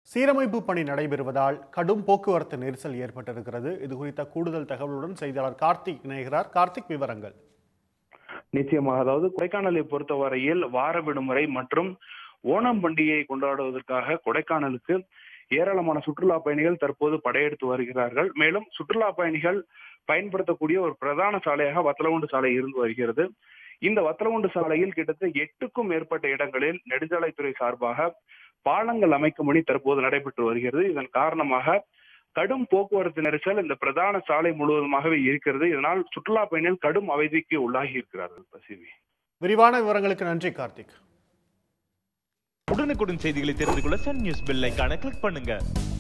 சீரமைப்பு பணி நடைபெறுவதால் கடும் போக்குவரத்து நெரிசல் ஏற்பட்டிருக்கிறது இது குறித்த கூடுதல் தகவலுடன் செய்தியாளர் கார்த்திக் இணைகிறார் கார்த்திக் விவரங்கள் நிச்சயமாக அதாவது கொடைக்கானலை பொறுத்தவரையில் வார விடுமுறை மற்றும் ஓணம் பண்டிகையை கொண்டாடுவதற்காக கொடைக்கானலுக்கு ஏராளமான சுற்றுலா பயணிகள் தற்போது படையெடுத்து வருகிறார்கள் மேலும் சுற்றுலா பயணிகள் பயன்படுத்தக்கூடிய ஒரு பிரதான சாலையாக வத்தலகுண்டு சாலை இருந்து வருகிறது இந்த வத்தலகுண்டு சாலையில் கிட்டத்தட்ட எட்டுக்கும் மேற்பட்ட இடங்களில் நெடுஞ்சாலைத்துறை சார்பாக பாலங்கள் அமைக்கும் பணி தற்போது நடைபெற்று வருகிறது இதன் காரணமாக கடும் போக்குவரத்து நெரிசல் இந்த பிரதான சாலை முழுவதுமாகவே இருக்கிறது இதனால் சுற்றுலா பயணிகள் கடும் அவதிக்கு உள்ளாகி இருக்கிறார்கள் பசிவி விரிவான விவரங்களுக்கு நன்றி கார்த்திக் உடனுக்குடன் செய்திகளை தெரிந்து கொள்ள சன் நியூஸ் பெல் ஐகானை கிளிக் பண்ணுங்க